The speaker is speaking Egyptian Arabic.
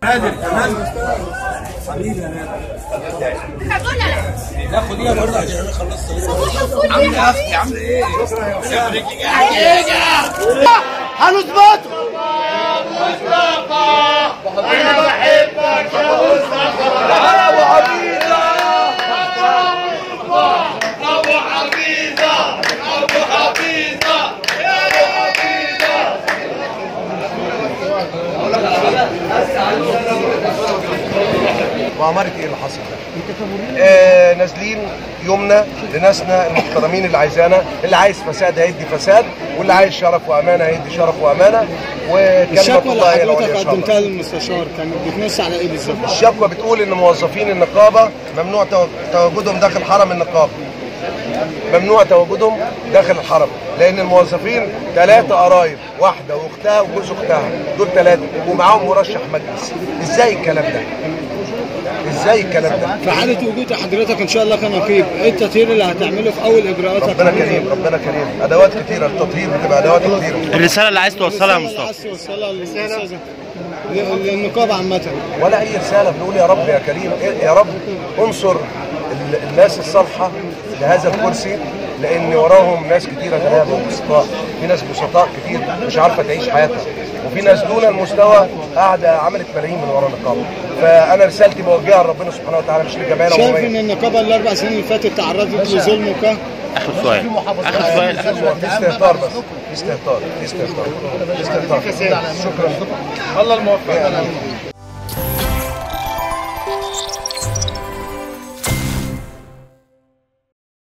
نادر كمان لا خديها برضه عشان انا خلصت عامل ايه يا اختي عامل ايه؟ هنظبطه وعمارة ايه اللي حصل ده؟ آه نازلين يومنا لناسنا المحترمين اللي عايزانا اللي عايز فساد هيدي فساد واللي عايز شرف وامانه هيدي شرف وامانه وكلمه الشكوى اللي الله هي العليا حضرتك ان شاء الله قدمتها للمستشار كانت بتنص على ايه بالظبط؟ الشكوى بتقول ان موظفين النقابه ممنوع تو- تواجدهم داخل حرم النقابه ممنوع تواجدهم داخل الحرم لان الموظفين ثلاثه قرايب واحده واختها وجوز اختها دول ثلاثه ومعاهم مرشح مجلس ازاي الكلام ده ازاي الكلام ده في حالة وجود حضرتك ان شاء الله كنقيب ايه التطهير اللي هتعمله في اول اجراءاتك؟ ربنا كريم ربنا كريم ادوات كتيره التطهير بتبقى ادوات كتيره الرساله اللي عايز توصلها يا اللي مصطفى عايز توصلها للأستاذة للنقابة عامة ولا اي رساله بنقول يا رب يا كريم إيه يا رب انصر ال- الناس الصالحه لهذا الكرسي لان وراهم ناس كتيره غلابه وبسطاء في ناس بسطاء كتير مش عارفه تعيش حياتها وفي ناس دون المستوى قاعده عملت ملايين من ورا النقابه فانا رسالتي موجهه لربنا سبحانه وتعالى مش لجمال شايف ومميز ان النقابة الاربع سنين اللي فاتت تعرضت لظلم وكه اخر سؤال اخر سؤال اخر سؤال في استهتار بس في استهتار في استهتار في استهتار شكرا الله الموفق